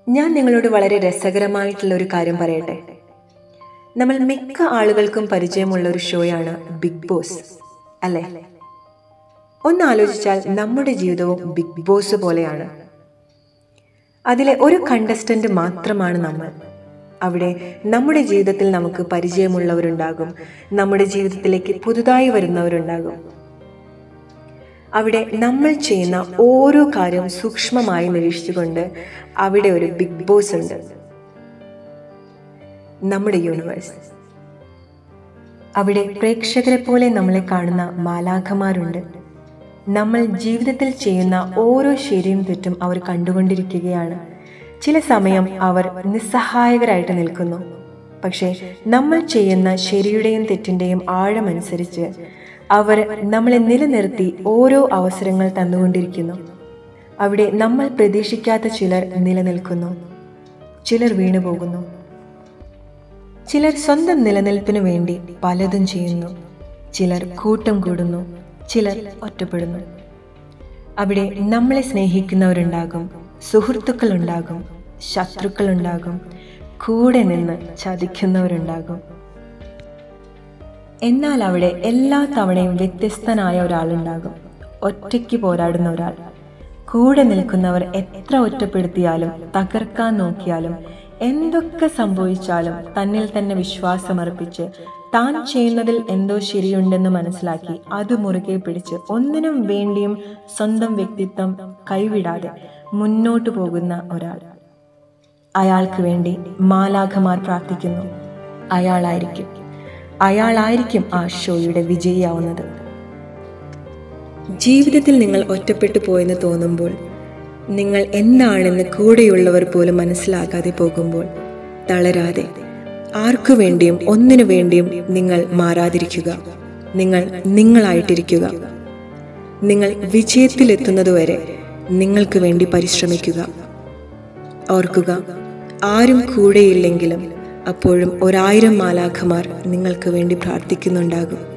ഞാൻ നിങ്ങളോട് വളരെ രസകരമായിട്ടുള്ള ഒരു കാര്യം പറയട്ടെ നമ്മൾ മിക്ക ആളുകൾക്കും പരിചയമുള്ള ഒരു ഷോയാണ് ബിഗ് ബോസ് അല്ലേ ഒന്ന് ആലോചിച്ചാൽ നമ്മുടെ ജീവിതവും ബിഗ് ബോസ് പോലെയാണ് അതിലെ ഒരു കണ്ടസ്റ്റന്റ് മാത്രമാണ് നമ്മൾ അവിടെ നമ്മുടെ ജീവിതത്തിൽ നമുക്ക് പരിചയമുള്ളവരുണ്ടാകും നമ്മുടെ ജീവിതത്തിലേക്ക് പുതുതായി വരുന്നവരുണ്ടാകും അവിടെ നമ്മൾ ചെയ്യുന്ന ഓരോ കാര്യവും സൂക്ഷ്മമായി നിരീക്ഷിച്ചുകൊണ്ട് അവിടെ ഒരു ബിഗ് ബോസ് ഉണ്ട് നമ്മുടെ യൂണിവേഴ്സ് അവിടെ പ്രേക്ഷകരെ പോലെ നമ്മളെ കാണുന്ന മാലാഖമാരുണ്ട് നമ്മൾ ജീവിതത്തിൽ ചെയ്യുന്ന ഓരോ ശരിയും തെറ്റും അവർ കണ്ടുകൊണ്ടിരിക്കുകയാണ് ചില സമയം അവർ നിസ്സഹായകരായിട്ട് നിൽക്കുന്നു പക്ഷേ നമ്മൾ ചെയ്യുന്ന ശരിയുടെയും തെറ്റിൻ്റെയും ആഴമനുസരിച്ച് അവർ നമ്മളെ നിലനിർത്തി ഓരോ അവസരങ്ങൾ തന്നുകൊണ്ടിരിക്കുന്നു അവിടെ നമ്മൾ പ്രതീക്ഷിക്കാത്ത ചിലർ നിലനിൽക്കുന്നു ചിലർ വീണുപോകുന്നു ചിലർ സ്വന്തം നിലനിൽപ്പിനു വേണ്ടി പലതും ചെയ്യുന്നു ചിലർ കൂട്ടം കൂടുന്നു ചിലർ ഒറ്റപ്പെടുന്നു അവിടെ നമ്മളെ സ്നേഹിക്കുന്നവരുണ്ടാകും സുഹൃത്തുക്കളുണ്ടാകും ശത്രുക്കളുണ്ടാകും കൂടെ നിന്ന് ചതിക്കുന്നവരുണ്ടാകും എന്നാൽ അവിടെ എല്ലാ തവണയും വ്യത്യസ്തനായ ഒരാളുണ്ടാകും ഒറ്റയ്ക്ക് പോരാടുന്ന ഒരാൾ കൂടെ നിൽക്കുന്നവർ എത്ര ഒറ്റപ്പെടുത്തിയാലും തകർക്കാൻ നോക്കിയാലും എന്തൊക്കെ സംഭവിച്ചാലും തന്നിൽ തന്നെ വിശ്വാസമർപ്പിച്ച് താൻ ചെയ്യുന്നതിൽ എന്തോ ശരിയുണ്ടെന്ന് മനസ്സിലാക്കി അത് മുറുകെ പിടിച്ച് ഒന്നിനും വേണ്ടിയും സ്വന്തം വ്യക്തിത്വം കൈവിടാതെ മുന്നോട്ടു പോകുന്ന ഒരാൾ അയാൾക്ക് വേണ്ടി മാലാഖമാർ പ്രാർത്ഥിക്കുന്നു അയാളായിരിക്കും അയാളായിരിക്കും ആ ഷോയുടെ വിജയിയാവുന്നത് ജീവിതത്തിൽ നിങ്ങൾ ഒറ്റപ്പെട്ടു പോയെന്ന് തോന്നുമ്പോൾ നിങ്ങൾ എന്താണെന്ന് കൂടെയുള്ളവർ പോലും മനസ്സിലാക്കാതെ പോകുമ്പോൾ തളരാതെ ആർക്കു വേണ്ടിയും ഒന്നിനു വേണ്ടിയും നിങ്ങൾ മാറാതിരിക്കുക നിങ്ങൾ നിങ്ങളായിട്ടിരിക്കുക നിങ്ങൾ വിജയത്തിലെത്തുന്നതുവരെ നിങ്ങൾക്ക് വേണ്ടി പരിശ്രമിക്കുക ഓർക്കുക ആരും കൂടെയില്ലെങ്കിലും അപ്പോഴും ഒരായിരം മാലാഖമാർ നിങ്ങൾക്ക് വേണ്ടി പ്രാർത്ഥിക്കുന്നുണ്ടാകും